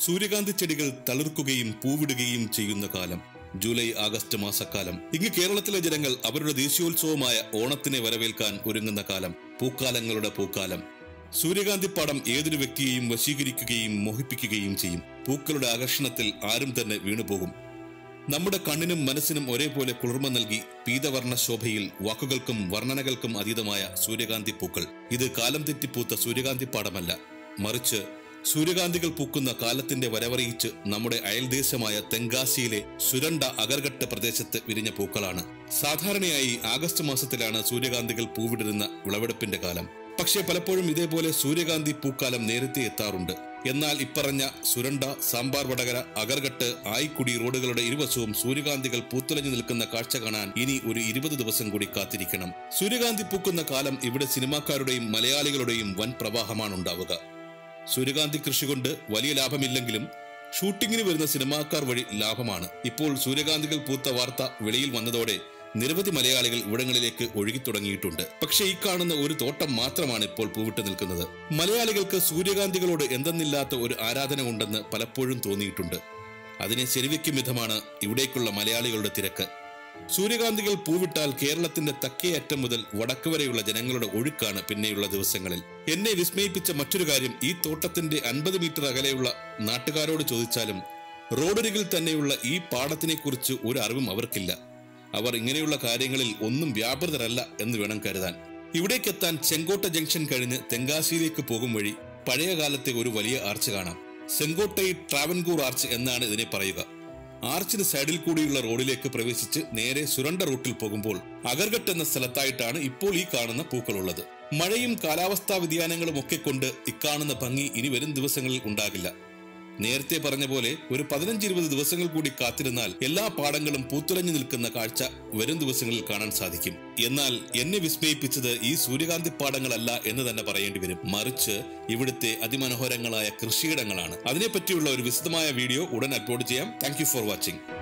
സൂര്യകാന്തി ചെടികൾ തളിർക്കുകയും പൂവിടുകയും ചെയ്യുന്ന കാലം ജൂലൈ ആഗസ്റ്റ് മാസക്കാലം ഇങ്ങ് കേരളത്തിലെ ജനങ്ങൾ അവരുടെ ദേശീയോത്സവമായ ഓണത്തിനെ വരവേൽക്കാൻ ഒരുങ്ങുന്ന കാലം പൂക്കാലങ്ങളുടെ പൂക്കാലം സൂര്യകാന്തി പാടം ഏതൊരു വ്യക്തിയെയും വശീകരിക്കുകയും മോഹിപ്പിക്കുകയും ചെയ്യും പൂക്കളുടെ ആകർഷണത്തിൽ ആരും തന്നെ വീണുപോകും നമ്മുടെ കണ്ണിനും മനസ്സിനും ഒരേപോലെ കുളിർമ നൽകി പീതവർണ്ണ ശോഭയിൽ വാക്കുകൾക്കും വർണ്ണനകൾക്കും അതീതമായ സൂര്യകാന്തി പൂക്കൾ ഇത് കാലം തെറ്റിപ്പൂത്ത സൂര്യകാന്തി പാടമല്ല മറിച്ച് സൂര്യകാന്തികൾ പൂക്കുന്ന കാലത്തിന്റെ വരവറിയിച്ച് നമ്മുടെ അയൽദേശമായ തെങ്കാശിയിലെ സുരണ്ട അകർഘട്ട് പ്രദേശത്ത് വിരിഞ്ഞ പൂക്കളാണ് സാധാരണയായി ആഗസ്റ്റ് മാസത്തിലാണ് സൂര്യകാന്തികൾ പൂവിടുന്ന വിളവെടുപ്പിന്റെ കാലം പക്ഷേ പലപ്പോഴും ഇതേപോലെ സൂര്യകാന്തി പൂക്കാലം നേരത്തെ എത്താറുണ്ട് എന്നാൽ ഇപ്പറഞ്ഞ സുരണ്ട സാമ്പാർ വടകര അകർഘട്ട് ആയിക്കുടി റോഡുകളുടെ ഇരുവശവും സൂര്യകാന്തികൾ പൂത്തുലഞ്ഞു നിൽക്കുന്ന കാഴ്ച കാണാൻ ഇനി ഒരു ഇരുപത് ദിവസം കൂടി കാത്തിരിക്കണം സൂര്യകാന്തി പൂക്കുന്ന കാലം ഇവിടെ സിനിമാക്കാരുടെയും മലയാളികളുടെയും വൻ പ്രവാഹമാണ് ഉണ്ടാവുക സൂര്യകാന്തി കൃഷി കൊണ്ട് വലിയ ലാഭമില്ലെങ്കിലും ഷൂട്ടിങ്ങിന് വരുന്ന സിനിമാക്കാർ വഴി ലാഭമാണ് ഇപ്പോൾ സൂര്യകാന്തികൾ പൂത്ത വാർത്ത വെളിയിൽ വന്നതോടെ നിരവധി മലയാളികൾ ഇവിടങ്ങളിലേക്ക് ഒഴുകി തുടങ്ങിയിട്ടുണ്ട് പക്ഷേ ഈ കാണുന്ന ഒരു തോട്ടം മാത്രമാണ് ഇപ്പോൾ പൂവിട്ട് നിൽക്കുന്നത് മലയാളികൾക്ക് സൂര്യകാന്തികളോട് എന്തെന്നില്ലാത്ത ഒരു ആരാധന ഉണ്ടെന്ന് പലപ്പോഴും തോന്നിയിട്ടുണ്ട് അതിനെ ശരിവെക്കും വിധമാണ് ഇവിടേക്കുള്ള മലയാളികളുടെ തിരക്ക് സൂര്യകാന്തികൾ പൂവിട്ടാൽ കേരളത്തിന്റെ തെക്കേ അറ്റം മുതൽ വടക്ക് വരെയുള്ള ജനങ്ങളുടെ ഒഴുക്കാണ് പിന്നെയുള്ള ദിവസങ്ങളിൽ എന്നെ വിസ്മയിപ്പിച്ച മറ്റൊരു കാര്യം ഈ തോട്ടത്തിന്റെ അൻപത് മീറ്റർ അകലെയുള്ള നാട്ടുകാരോട് ചോദിച്ചാലും റോഡരികിൽ തന്നെയുള്ള ഈ പാടത്തിനെക്കുറിച്ച് ഒരു അറിവും അവർക്കില്ല അവർ ഇങ്ങനെയുള്ള കാര്യങ്ങളിൽ ഒന്നും വ്യാപൃതരല്ല എന്ന് വേണം കരുതാൻ ഇവിടേക്കെത്താൻ ചെങ്കോട്ട ജംഗ്ഷൻ കഴിഞ്ഞ് തെങ്കാശിയിലേക്ക് പോകും വഴി പഴയ കാലത്തെ ഒരു വലിയ ആർച്ച് കാണാം സെങ്കോട്ടൈ ട്രാവൻകൂർ ആർച്ച് എന്നാണ് ഇതിനെ പറയുക ആർച്ചിന് സൈഡിൽ കൂടിയുള്ള റോഡിലേക്ക് പ്രവേശിച്ച് നേരെ സുരണ്ട റൂട്ടിൽ പോകുമ്പോൾ അഗർഘട്ട് എന്ന സ്ഥലത്തായിട്ടാണ് ഇപ്പോൾ ഈ കാണുന്ന പൂക്കളുള്ളത് മഴയും കാലാവസ്ഥാ വ്യതിയാനങ്ങളും ഒക്കെ കൊണ്ട് ഇക്കാണുന്ന ഭംഗി ഇനി വരും ദിവസങ്ങളിൽ ഉണ്ടാകില്ല നേരത്തെ പറഞ്ഞ പോലെ ഒരു പതിനഞ്ച് ഇരുപത് ദിവസങ്ങൾ കൂടി കാത്തിരുന്നാൽ എല്ലാ പാടങ്ങളും പൂത്തുലഞ്ഞു നിൽക്കുന്ന കാഴ്ച വരും ദിവസങ്ങളിൽ കാണാൻ സാധിക്കും എന്നാൽ എന്നെ വിസ്മയിപ്പിച്ചത് ഈ സൂര്യകാന്തി പാടങ്ങളല്ല എന്ന് തന്നെ പറയേണ്ടി വരും മറിച്ച് ഇവിടുത്തെ അതിമനോഹരങ്ങളായ കൃഷിയിടങ്ങളാണ് അതിനെപ്പറ്റിയുള്ള ഒരു വിശദമായ വീഡിയോ ഉടൻ അപ്ലോഡ് ചെയ്യാം താങ്ക് ഫോർ വാച്ചിങ്